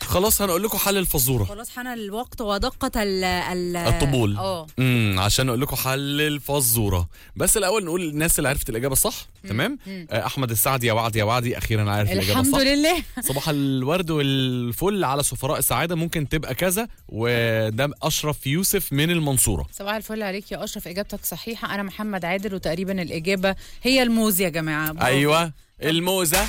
خلاص هنقول لكم حل الفزوره خلاص حان الوقت ودقت ال ال الطبول اه امم عشان نقول لكم حل الفزوره بس الاول نقول الناس اللي عرفت الاجابه صح تمام آه، احمد السعدي يا وعد يا وعدي اخيرا عارف الاجابه الحمد صح لله صباح الورد والفل على سفراء السعاده ممكن تبقى كذا وده اشرف يوسف من المنصوره صباح الفل عليك يا اشرف اجابتك صحيحه انا محمد عادل وتقريبا الاجابه هي الموز يا جماعه برافو. ايوه الموزه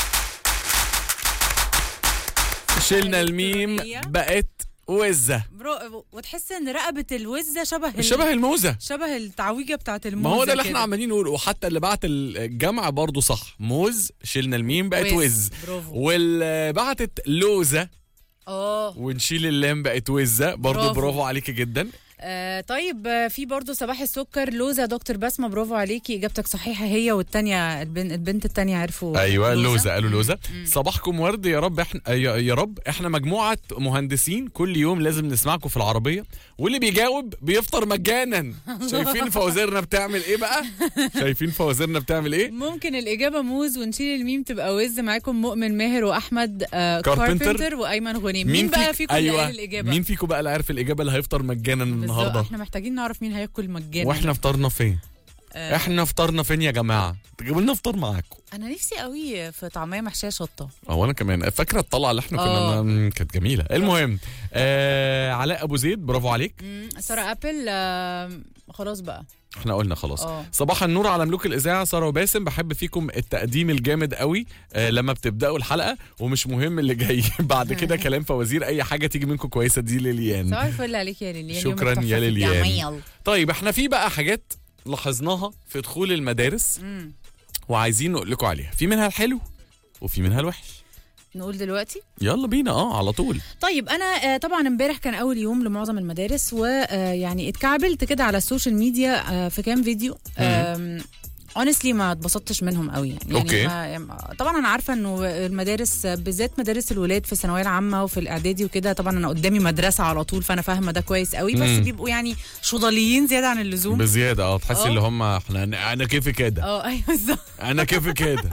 شلنا الميم إلكترونية. بقت وزه برو... وتحس ان رقبه الوزه شبه ال- شبه الموزه شبه التعويجه بتاعت الموزه ما هو ده اللي احنا كده. عمالين نقول وحتى اللي بعت الجمع برضو صح موز شلنا الميم بقت وز. وز برافو. واللي بعتت لوزه اه ونشيل اللام بقت وزه برضو برافو. برافو عليكي جدا آه، طيب آه، في برضو صباح السكر لوزة دكتور بسمة برافو عليكي اجابتك صحيحة هي والتانية البنت, البنت التانية عرفوا ايوه لوزه قالوا لوزه صباحكم ورد يا رب احنا يا يا رب احنا مجموعه مهندسين كل يوم لازم نسمعكم في العربيه واللي بيجاوب بيفطر مجانا شايفين فوازيرنا بتعمل ايه بقى شايفين فوازيرنا بتعمل ايه ممكن الإجابة موز ونشيل الميم تبقى وز معاكم مؤمن ماهر وأحمد آه كاربنتر. كاربنتر وأيمن غنيم مين, بقى فيك- فيكم اللي قال الإجابة؟ مين فيكم بقى اللي عارف الاجابه اللي هيفطر مجانا بالظبط، النهارده احنا محتاجين نعرف مين هياكل مجانا واحنا فطرنا فين آه. احنا فطرنا فين يا جماعه تجيبوا لنا فطار معاكم أنا نفسي قوي في طعمية محشية شطة اه انا كمان فاكره الطلعه اللي احنا كنا آه. مم، كانت جميله المهم آه علاء ابو زيد برافو عليك مم، سارة أبل آه خلاص بقى احنا قلنا خلاص اه. صباح النور على ملوك الاذاعه ساره وباسم بحب فيكم التقديم الجامد قوي آه لما بتبداوا الحلقه ومش مهم اللي جاي بعد كده كلام فوازير اي حاجه تيجي منكم كويسه دي ليليان صباح الفل عليك يا ليليان يومك شكراً تحفة يا في ليليان. الجميل. طيب احنا في بقى حاجات لاحظناها في دخول المدارس مم. وعايزين نقول لكم عليها في منها الحلو وفي منها الوحش نقول دلوقتي يلا بينا اه على طول طيب انا آه، طبعا امبارح كان اول يوم لمعظم المدارس ويعني اتكعبلت كده على السوشيال ميديا آه، في كام فيديو اونستلي ما اتبسطتش منهم قوي يعني أوكي. ما طبعا انا عارفه انه المدارس آه، بالذات مدارس الولاد في الثانويه العامه وفي الاعدادي وكده طبعا انا قدامي مدرسه على طول فانا فاهمه ده كويس قوي بس مم. بيبقوا يعني شضاليين زياده عن اللزوم بزياده اه تحسي اه. اللي هم احنا انا كيفي كده اه ايوه بالظبط انا كيفي كده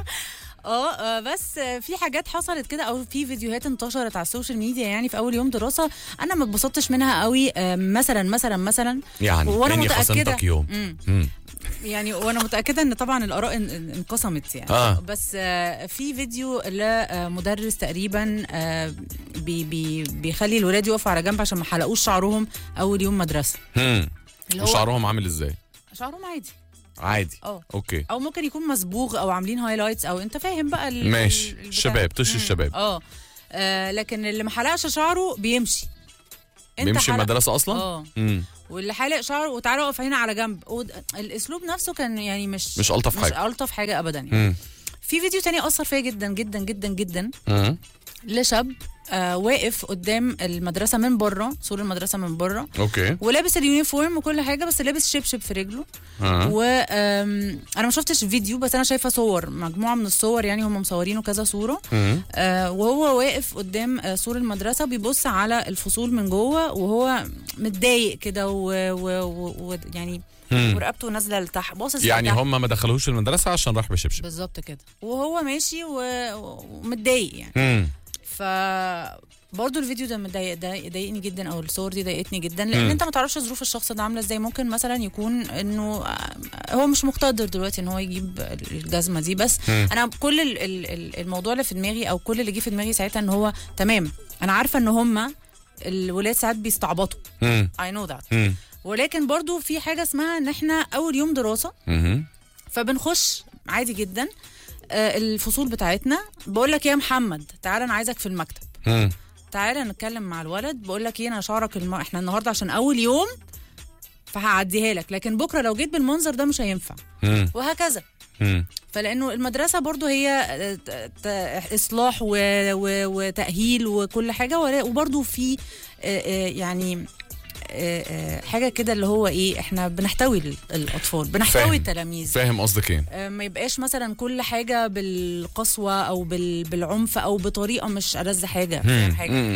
اه آه، بس آه، في حاجات حصلت كده او في فيديوهات انتشرت على السوشيال ميديا يعني في اول يوم دراسه انا ما اتبسطتش منها قوي آه، مثلا مثلا مثلا يعني وأنا كاني متأكدة- خصمتك يوم مم. مم. يعني وانا متاكده ان طبعا الاراء ان- ان- انقسمت يعني آه. بس آه، في فيديو لمدرس تقريبا آه، بي بي بيخلي الولاد يقفوا على جنب عشان ما حلقوش شعرهم اول يوم مدرسه مم. اللي هو وشعرهم عامل ازاي شعرهم عادي عادي اه اوكي او ممكن يكون مصبوغ او عاملين هايلايتس او انت فاهم بقى ال- ماشي ال- البتاع. الشباب طش مم. الشباب اه آه، لكن اللي ما حلقش شعره بيمشي انت بيمشي حلق- المدرسه اصلا اه مم. واللي حالق شعره وتعالى اقف هنا على جنب ود- الاسلوب نفسه كان يعني مش مش ألطف مش حاجة. الطف حاجه ابدا يعني. مم. في فيديو تاني اثر فيا جدا جدا جدا جدا مم. لشاب آه واقف قدام المدرسه من بره سور المدرسه من بره اوكي ولابس اليونيفورم وكل حاجه بس لابس شبشب في رجله آه. و آم، انا ما شفتش فيديو بس انا شايفه صور مجموعه من الصور يعني هم مصورينه كذا صوره مم. آه وهو واقف قدام آه سور المدرسه بيبص على الفصول من جوه وهو متضايق كده ويعني و... و... و... يعني مم. ورقبته نازله لتحت باصص يعني لتحت. هم ما دخلوهوش المدرسه عشان راح بشبشب بالظبط كده وهو ماشي و- ومتضايق يعني مم. ف برضه الفيديو ده مضايق ده ضايقني جدا او الصور دي ضايقتني جدا لان مم. انت ما تعرفش ظروف الشخص ده عامله ازاي ممكن مثلا يكون انه آه، هو مش مقتدر دلوقتي ان هو يجيب الجزمه دي بس مم. انا كل ال- ال- ال- الموضوع اللي في دماغي او كل اللي جه في دماغي ساعتها ان هو تمام انا عارفه ان هم الولاد ساعات بيستعبطوا مم. I know that مم. ولكن برضو في حاجه اسمها ان احنا اول يوم دراسه مم. فبنخش عادي جدا آه، الفصول بتاعتنا بقول لك يا محمد تعالى انا عايزك في المكتب مم. تعالى نتكلم مع الولد بقول لك ايه انا شعرك الم... احنا النهارده عشان اول يوم فهعديها لك لكن بكره لو جيت بالمنظر ده مش هينفع مم. وهكذا مم. فلانه المدرسه برضو هي آه، ت- ت- اصلاح و... و... وتاهيل وكل حاجه ولا- وبرضو في آه، آه، يعني آه، آه، حاجه كده اللي هو ايه احنا بنحتوي ال- الاطفال بنحتوي فاهم. التلاميذ فاهم قصدك ايه آه، ما يبقاش مثلا كل حاجه بالقسوه او بال... بالعنف او بطريقه مش ألذ حاجه فاهم حاجه مم.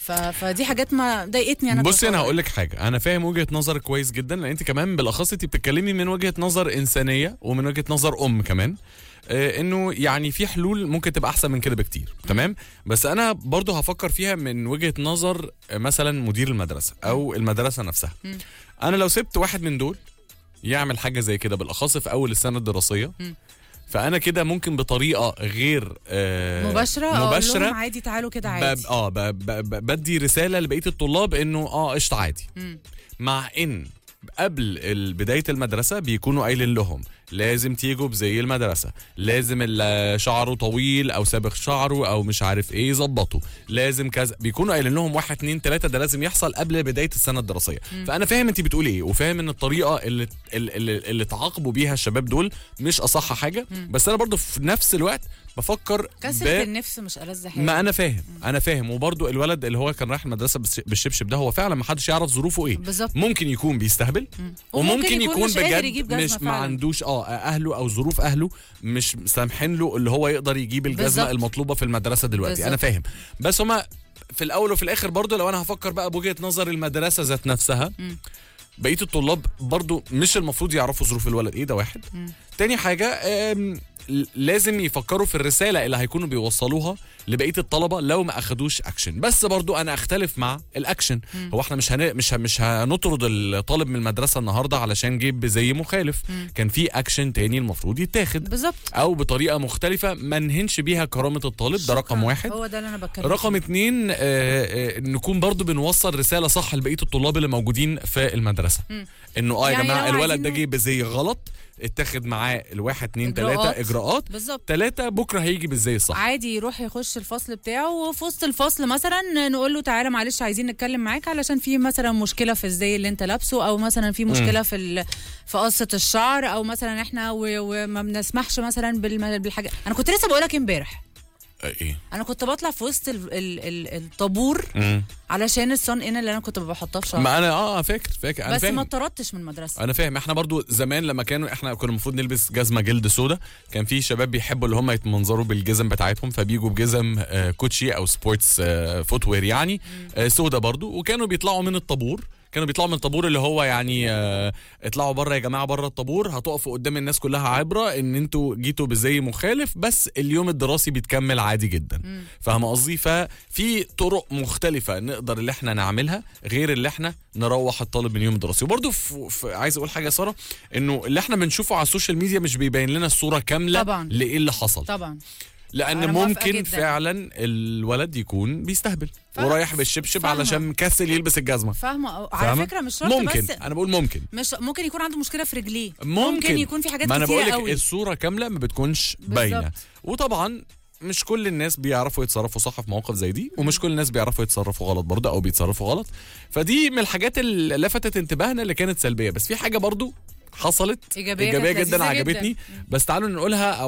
ف... فدي حاجات ما ضايقتني انا بصي انا كطالب. هقول لك حاجه انا فاهم وجهه نظرك كويس جدا لان انت كمان بالاخص انت بتتكلمي من وجهه نظر انسانيه ومن وجهه نظر ام كمان آه، انه يعني في حلول ممكن تبقى احسن من كده بكتير تمام بس انا برضو هفكر فيها من وجهه نظر آه، مثلا مدير المدرسه او المدرسه نفسها مم. انا لو سبت واحد من دول يعمل حاجه زي كده بالاخص في اول السنه الدراسيه مم. فانا كده ممكن بطريقه غير آه، مباشره اقول مباشره لهم عادي تعالوا كده عادي ب- اه ب- ب- ب- بدي رساله لبقيه الطلاب انه اه قشطه عادي مم. مع ان قبل ال- بدايه المدرسه بيكونوا قايلين لهم لازم تيجوا بزي المدرسه لازم اللي شعره طويل او سابق شعره او مش عارف ايه يظبطه لازم كذا بيكونوا قايلين لهم واحد اتنين تلاته ده لازم يحصل قبل بدايه السنه الدراسيه فانا فاهم انت بتقولي ايه وفاهم ان الطريقه اللي اللي, اللي تعاقبوا بيها الشباب دول مش اصح حاجه بس انا برضو في نفس الوقت بفكر كسرة ب- النفس مش ألذ حاجه ما انا فاهم انا فاهم وبرضو الولد اللي هو كان رايح المدرسه بالش- بالشبشب ده هو فعلا ما حدش يعرف ظروفه ايه بالظبط ممكن يكون بيستهبل وممكن يكون مش قادر يجيب بجد جزمة مش ما فعلاً. عندوش اه اهله او ظروف اهله مش سامحين له اللي هو يقدر يجيب الجزمه بالظبط. المطلوبه في المدرسه دلوقتي بالظبط. انا فاهم بس هما في الاول وفي الاخر برضو لو انا هفكر بقى بوجهه نظر المدرسه ذات نفسها مم. بقيه الطلاب برضو مش المفروض يعرفوا ظروف الولد ايه ده واحد مم. تاني حاجه آم، ل- لازم يفكروا في الرساله اللي هيكونوا بيوصلوها لبقيه الطلبه لو ما اخدوش اكشن بس برضو انا اختلف مع الاكشن هو احنا مش هن... مش ه... مش هنطرد الطالب من المدرسه النهارده علشان جيب زي مخالف كان في اكشن تاني المفروض يتاخد بالظبط او بطريقه مختلفه ما نهنش بيها كرامه الطالب ده رقم شكراً. واحد هو ده اللي انا بتكلم رقم فيه. اتنين آه، آه، نكون برضو بنوصل رسالة صح لبقية الطلاب اللي موجودين في المدرسة مم. انه اه يا يعني جماعة لو الولد ده عايزينه- جه بزي غلط اتاخد معاه الواحد اتنين إجراءات. تلاتة اجراءات بالظبط تلاتة بكرة هيجي بالزي الصح عادي يروح يخش الفصل بتاعه وفي وسط الفصل مثلا نقول له تعالى معلش عايزين نتكلم معاك علشان في مثلا مشكله في الزي اللي انت لابسه او مثلا في مشكله في ال... في قصه الشعر او مثلا احنا و... وما بنسمحش مثلا بالم... بالحاجه انا كنت لسه بقول لك امبارح آه، ايه انا كنت بطلع في وسط ال... ال... ال... الطابور مم. علشان الصن ان اللي انا كنت بحطها في شعري ما انا اه فاكر فاكر انا بس ما فاهم اتطردتش من المدرسه انا فاهم احنا برضو زمان لما كانوا احنا كنا المفروض نلبس جزمه جلد سودا كان في شباب بيحبوا اللي هم يتمنظروا بالجزم بتاعتهم فبيجوا بجزم آه، كوتشي او سبورتس آه، فوتوير يعني آه، سودا برضو وكانوا بيطلعوا من الطابور كانوا بيطلعوا من الطابور اللي هو يعني آه، اطلعوا بره يا جماعه بره الطابور هتقفوا قدام الناس كلها عبره ان انتوا جيتوا بزي مخالف بس اليوم الدراسي بيتكمل عادي جدا فاهم قصدي ففي طرق مختلفه نقدر اللي احنا نعملها غير اللي احنا نروح الطالب من اليوم الدراسي وبرده في في عايز اقول حاجه يا ساره انه اللي احنا بنشوفه على السوشيال ميديا مش بيبين لنا الصوره كامله طبعاً. لايه اللي حصل طبعا لان أنا موافقة ممكن جداً. فعلا الولد يكون بيستهبل فاهمة. ورايح بالشبشب فاهمة. علشان مكسل يلبس الجزمه فاهمه على فاهمة؟ فكره مش شرط ممكن بس انا بقول ممكن مش ممكن يكون عنده مشكله في رجليه ممكن يكون في حاجات ما انا كتيره بقول لك قوي الصوره كامله ما بتكونش بالظبط. باينه وطبعا مش كل الناس بيعرفوا يتصرفوا صح في مواقف زي دي ومش كل الناس بيعرفوا يتصرفوا غلط برضه او بيتصرفوا غلط فدي من الحاجات اللي لفتت انتباهنا اللي كانت سلبيه بس في حاجه برضه حصلت إيجابية ايجابيه كانت جدا لذيذة عجبتني جداً. بس تعالوا نقولها